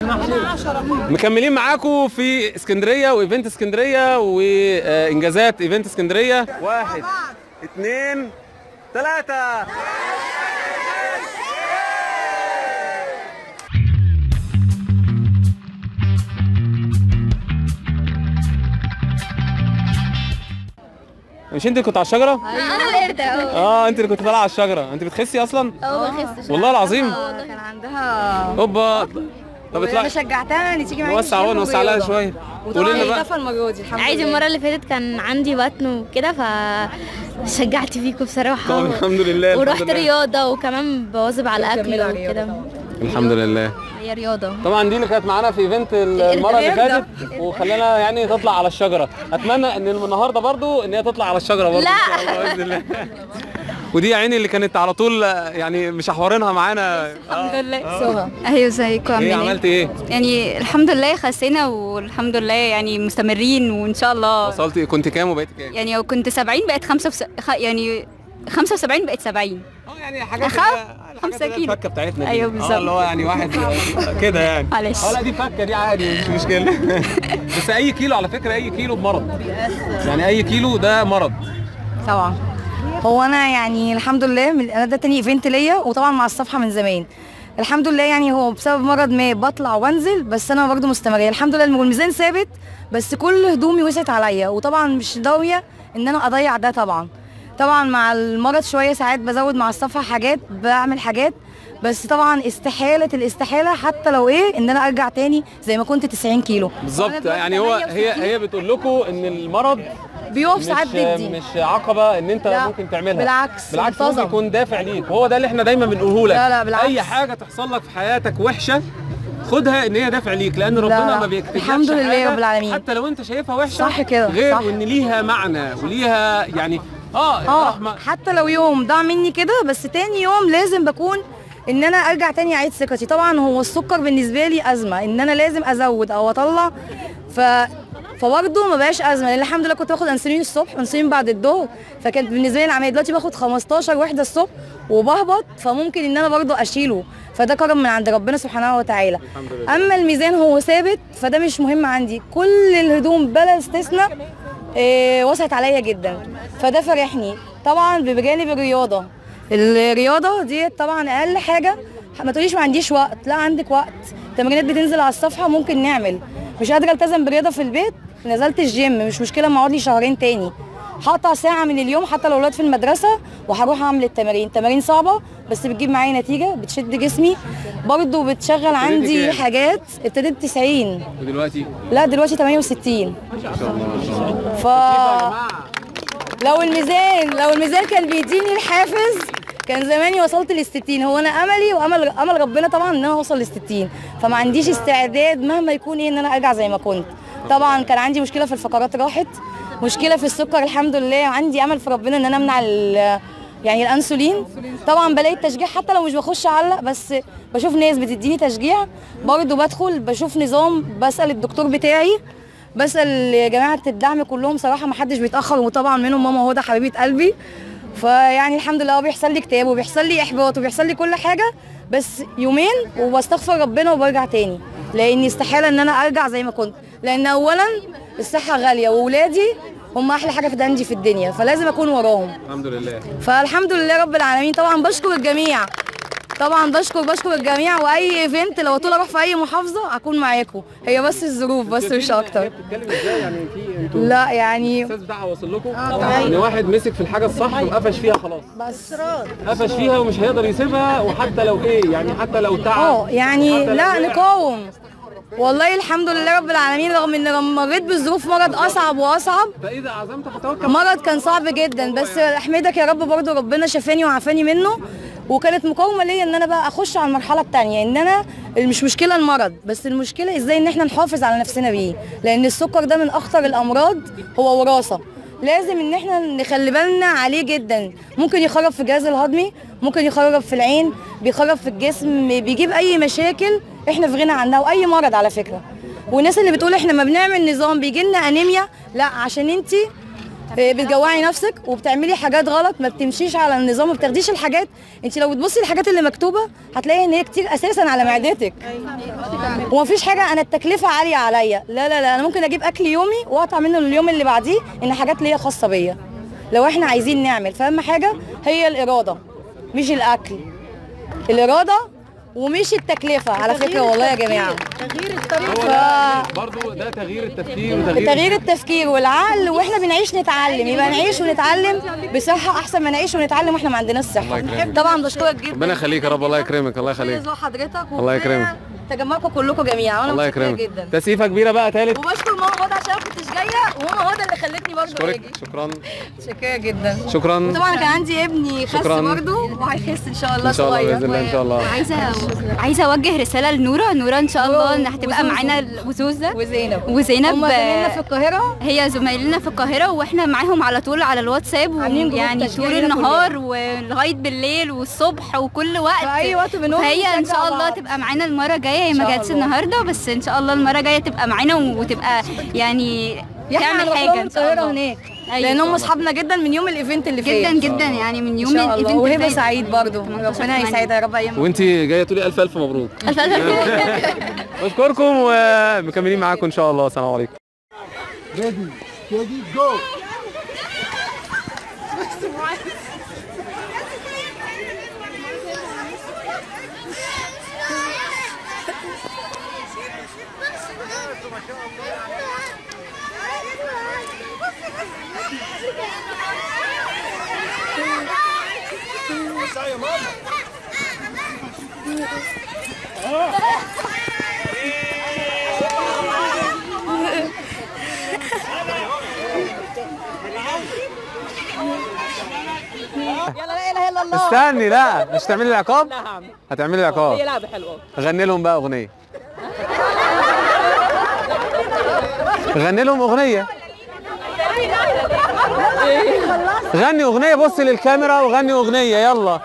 مكملين معاكم في اسكندريه وايفنت اسكندريه وانجازات ايفنت اسكندريه واحد اثنين ثلاثه مش انت اللي كنت على الشجره؟ انا القرد اهو اه انت اللي كنت طالعه على الشجره انت بتخسي اصلا؟ اه بخس والله العظيم كان عندها هوبا طب انا اطلعي شجعتها ان تيجي معايا نوسع اهو الجيم نوسع عليها ورياضة. شويه وطبعا قولي لنا بقى اختفى المره دي الحمد عادي لله المره اللي فاتت كان عندي بطن وكده ف شجعت فيكم بصراحه طب الحمد لله الحمد ورحت لله. رياضه وكمان بواظب على كملي اكل على وكده الحمد لله هي رياضه طبعا دي اللي كانت معانا في ايفنت المره اللي الرياضة. فاتت وخلانا يعني تطلع على الشجره اتمنى ان النهارده برضو ان هي تطلع على الشجره برضو لا. ان شاء الله باذن الله ودي يا عيني اللي كانت على طول يعني مشحورينها معانا الحمد لله سهى ايوه ازيكم ايه عاملين ايه عملت ايه يعني الحمد لله خسينا والحمد لله يعني مستمرين وان شاء الله وصلتي كنت كام وبقيت كام يعني لو كنت 70 بقت 5 وس... خ... يعني 75 بقت 70 اه يعني حاجات أخف؟ اللي هي- الحاجات خمسة اللي هي كيلو. الفكه بتاعتنا دي. أيوة اه بالظبط. اللي هو يعني واحد كده يعني معلش. اه لا دي فكه دي عادي مش مشكله بس اي كيلو على فكره اي كيلو بمرض يعني اي كيلو ده مرض طبعا هو انا يعني الحمد لله من انا ده تاني ايفنت ليا وطبعا مع الصفحه من زمان الحمد لله يعني هو بسبب مرض ما بطلع وانزل بس انا برضه مستمريه الحمد لله الميزان ثابت بس كل هدومي وسعت عليا وطبعا مش ناويه ان انا اضيع ده طبعا طبعا مع المرض شويه ساعات بزود مع الصفحه حاجات بعمل حاجات بس طبعا استحاله الاستحاله حتى لو ايه ان انا ارجع تاني زي ما كنت 90 كيلو وأنا بالظبط دلوقتي يعني هو هي 68 هي بتقول لكم ان المرض بيقف ساعات مش ضدي مش عقبه ان انت لا، ممكن تعملها بالعكس، بالعكس منتظم. ممكن يكون دافع ليك وهو ده اللي احنا دايما بنقوله لك لا، لا، بالعكس. اي حاجه تحصل لك في حياتك وحشه خدها ان هي دافع ليك لان ربنا لا، ما بيكتبلكش الحمد لله حاجة رب العالمين. حتى لو انت شايفها وحشه صح كده، غير صح. وان ليها معنى وليها يعني اه اه رحمه حتى لو يوم ضاع مني كده بس تاني يوم لازم بكون ان انا ارجع تاني اعيد ثقتي طبعا هو السكر بالنسبه لي ازمه ان انا لازم ازود او اطلع ف فبرضه ما بقاش ازمه لان الحمد لله كنت باخد انسولين الصبح وانسولين بعد الظهر فكانت بالنسبه لي العمليه دلوقتي باخد 15 وحده الصبح وبهبط فممكن ان انا برضه اشيله فده كرم من عند ربنا سبحانه وتعالى اما الميزان هو ثابت فده مش مهم عندي كل الهدوم بلا استثناء إيه وسعت عليا جدا فده فرحني طبعا بجانب الرياضه الرياضه دي طبعا اقل حاجه ما تقوليش ما عنديش وقت لا عندك وقت تمرينات بتنزل على الصفحه ممكن نعمل مش قادره التزم برياضه في البيت نزلت الجيم مش مشكله ما اقعد لي شهرين تاني هقطع ساعه من اليوم حتى لو اولاد في المدرسه وهروح اعمل التمارين تمارين صعبه بس بتجيب معايا نتيجه بتشد جسمي برضو بتشغل عندي كام؟ حاجات ابتديت 90 ودلوقتي لا دلوقتي 68 ف لو الميزان لو الميزان كان بيديني الحافز كان زماني وصلت لل 60 هو انا املي وامل امل ربنا طبعا ان انا اوصل لل 60 فما عنديش استعداد مهما يكون ايه ان انا ارجع زي ما كنت طبعا كان عندي مشكله في الفقرات راحت مشكله في السكر الحمد لله عندي امل في ربنا ان انا امنع ال- يعني الانسولين طبعا بلاقي التشجيع حتى لو مش بخش اعلق بس بشوف ناس بتديني تشجيع برضه بدخل بشوف نظام بسال الدكتور بتاعي بسال جماعه الدعم كلهم صراحه ما حدش بيتاخر وطبعا منهم ماما هدى حبيبه قلبي فيعني الحمد لله بيحصل لي اكتئاب وبيحصل لي احباط وبيحصل لي كل حاجه بس يومين وبستغفر ربنا وبرجع تاني لان استحاله ان انا ارجع زي ما كنت لان اولا الصحه غاليه واولادي هم احلى حاجه في عندي في الدنيا فلازم اكون وراهم الحمد لله فالحمد لله رب العالمين طبعا بشكر الجميع طبعا بشكر بشكر الجميع واي ايفنت لو طول اروح في اي محافظه اكون معاكم هي بس الظروف بس مش اكتر بتتكلم ازاي يعني في انتوا لا يعني الاحساس بتاعها واصل لكم ان واحد مسك في الحاجه الصح وقفش فيها خلاص بس قفش فيها ومش هيقدر يسيبها وحتى لو ايه يعني حتى لو تعب اه يعني حتى لو لا وقع. نقاوم والله الحمد لله رب العالمين رغم ان لما مريت بظروف مرض اصعب واصعب فاذا عزمت فتوكل مرض كان صعب جدا بس احمدك يا رب برضو ربنا شفاني وعافاني منه وكانت مقاومه ليا ان انا بقى اخش على المرحله الثانيه ان انا مش مشكله المرض بس المشكله ازاي ان احنا نحافظ على نفسنا بيه لان السكر ده من اخطر الامراض هو وراثه لازم ان احنا نخلي بالنا عليه جدا ممكن يخرب في الجهاز الهضمي ممكن يخرب في العين بيخرب في الجسم بيجيب اي مشاكل احنا في غنى عنها واي مرض على فكره والناس اللي بتقول احنا ما بنعمل نظام بيجي لنا انيميا لا عشان انت إيه، بتجوعي نفسك وبتعملي حاجات غلط ما بتمشيش على النظام ما بتاخديش الحاجات انت لو بتبصي الحاجات اللي مكتوبه هتلاقي ان هي كتير اساسا على معدتك ومفيش حاجه انا التكلفه عاليه عليا لا لا لا انا ممكن اجيب اكل يومي واقطع منه اليوم اللي بعديه ان حاجات ليا خاصه بيا لو احنا عايزين نعمل فاهم حاجه هي الاراده مش الاكل الاراده ومش التكلفه على فكره والله يا جماعه هو ف- ده برضو ده تغيير التفكير وتغيير تغيير التفكير والعقل واحنا بنعيش نتعلم يبقى نعيش ونتعلم بصحه احسن ما نعيش ونتعلم واحنا ما عندناش صحه يكرمك. طبعا بشكرك جدا ربنا يخليك يا رب الله يكرمك الله يخليك ذوق حضرتك الله يكرمك. تجمعكم كلكم جميعا وانا الله متشكره يكرمك جدا تسقيفه كبيره بقى تالت وبشكر ماما هدى عشان ما كنتش جايه وماما هدى اللي خلتني برضه اجي اشكرك شكرا متشكره جدا شكرا طبعا كان عندي ابني خس شكراً. برضه وهيخس ان شاء الله ان شاء الله صغير باذن الله ان شاء الله عايزه عايزه اوجه رساله لنوره نوره ان شاء الله ان هتبقى وزوزو. معانا وزوزه وزينب وزينب هم زمايلنا في القاهره هي زمايلنا في القاهرة واحنا معاهم على طول على الواتساب عاملين جروب يعني تشجيع طول لينا النهار ولغاية بالليل والصبح وكل وقت في أي وقت بنقوم فهي ان نشجع شاء الله بعض. تبقى معانا المرة الجاية هي إن ما شاء جاتش الله. النهاردة بس ان شاء الله المرة الجاية تبقى معانا وتبقى يعني تعمل حاجة ان شاء القاهره الله هناك أيوة. لان هم اصحابنا جدا من يوم الايفنت اللي فات جدا جدا يعني من ان يوم شاء الله الايفنت وهبه اللي فات. سعيد برضه 18 ربنا ثمانية. يسعدها يا رب ايام وانت جايه تقولي الف الف مبروك ألف ألف بشكركم ومكملين معاكم ان شاء الله السلام عليكم يلا لا اله الا الله استني لا مش تعملي العقاب نعم هتعملي العقاب هي لعبه حلوه غني لهم بقى اغنيه غني لهم اغنيه غني اغنيه بص للكاميرا وغني اغنيه يلا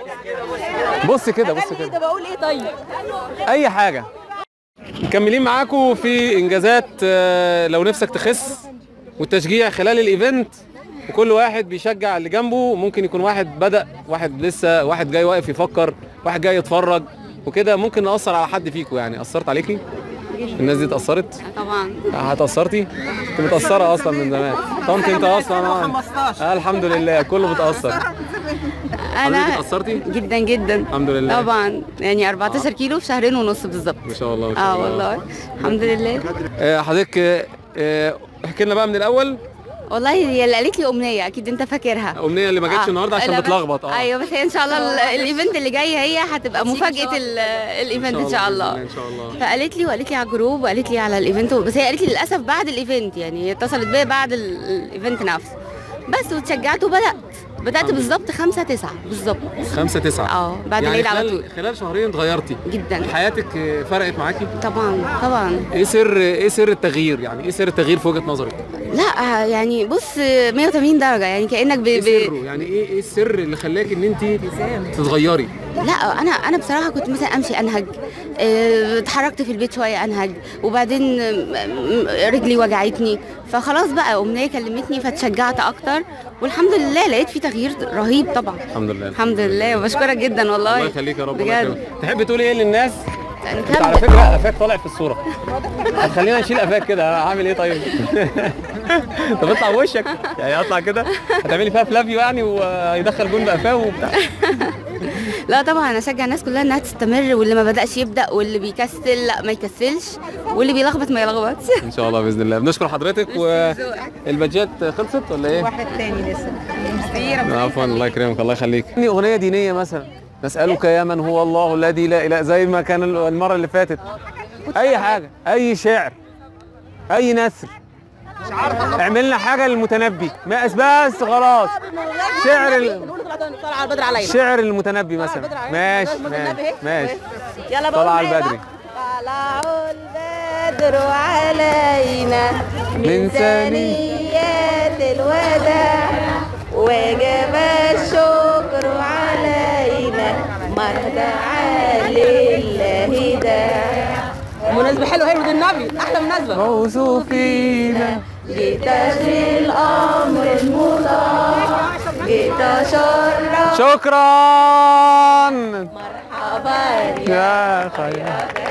بص كده بص كده ده بقول ايه طيب اي حاجه مكملين معاكم في انجازات آه، لو نفسك تخس والتشجيع خلال الايفنت وكل واحد بيشجع اللي جنبه ممكن يكون واحد بدأ واحد لسه واحد جاي واقف يفكر واحد جاي يتفرج وكده ممكن نأثر على حد فيكم يعني أثرت عليكي الناس دي اتأثرت طبعا هتأثرتي انت متأثرة أصلا من زمان طنط انت أصلا آه. آه الحمد لله كله متأثر حضرتك انا اتأثرتي جدا جدا الحمد لله طبعا يعني 14 كيلو في شهرين ونص بالظبط ما شاء الله ما شاء اه الله. والله الحمد لله آه، حضرتك آه، آه، احكي لنا بقى من الاول والله هي اللي قالت لي امنيه اكيد انت فاكرها امنيه اللي ما جاتش آه. النهارده عشان لا، بس- بتلخبط اه ايوه بس هي ان شاء الله ال- الايفنت اللي جاي هي هتبقى مفاجاه ال- الايفنت ان شاء الله ان شاء الله فقالت لي وقالت لي على الجروب وقالت لي على الايفنت بس هي قالت لي للاسف بعد الايفنت يعني هي اتصلت بيا بعد ال- الايفنت نفسه بس واتشجعت وبدات بدات بالظبط 5 9 بالظبط خمسة تسعة اه بعد يعني العيد على خلال طول خلال شهرين اتغيرتي جدا حياتك آه، فرقت معاكي طبعا طبعا ايه سر ايه سر التغيير يعني ايه سر التغيير في وجهة نظرك لا يعني بص 180 درجه يعني كانك ب... ايه ب... سره يعني ايه ايه السر اللي خلاك ان انت تتغيري لا انا انا بصراحه كنت مثلا امشي انهج آه، اتحركت في البيت شويه انهج وبعدين آه، رجلي وجعتني فخلاص بقى امنيه كلمتني فتشجعت اكتر والحمد لله لقيت في تغيير رهيب طبعا الحمد لله الحمد لله وبشكرك جدا والله الله يخليك يا رب الله بجد يكرمك تحبي تقولي ايه للناس انت انت على فكره قفاك طالع في الصوره هتخلينا نشيل قفاك كده هعمل ايه طيب طب اطلع بوشك يعني اطلع كده هتعملي فيها فلافيو يعني وهيدخل جون بقفاه وبتاع لا طبعا انا اشجع الناس كلها انها تستمر واللي ما بداش يبدا واللي بيكسل لا ما يكسلش واللي بيلخبط ما يلخبطش ان شاء الله باذن الله بنشكر حضرتك والبادجات خلصت ولا ايه؟ واحد تاني لسه عفوا الله يكرمك الله يخليك اغنيه دينيه مثلا نسالك يا من هو الله الذي لا اله زي ما كان المره اللي فاتت اي حاجه اي شعر اي نثر اعمل لنا حاجه للمتنبي ما بس خلاص شعر ال... نقول طلع طلع على البدر علينا شعر المتنبي مثلا ماشي ماشي ماشي يلا طلع على البدري طلع البدر علينا من ثنيات الوداع وجب الشكر علينا مرضى لله داع مناسبة حلوة هي ولد النبي أحلى مناسبة فوزوا فينا جئت في الأمر المطاع جئت شرا شكرا مرحبا يا خير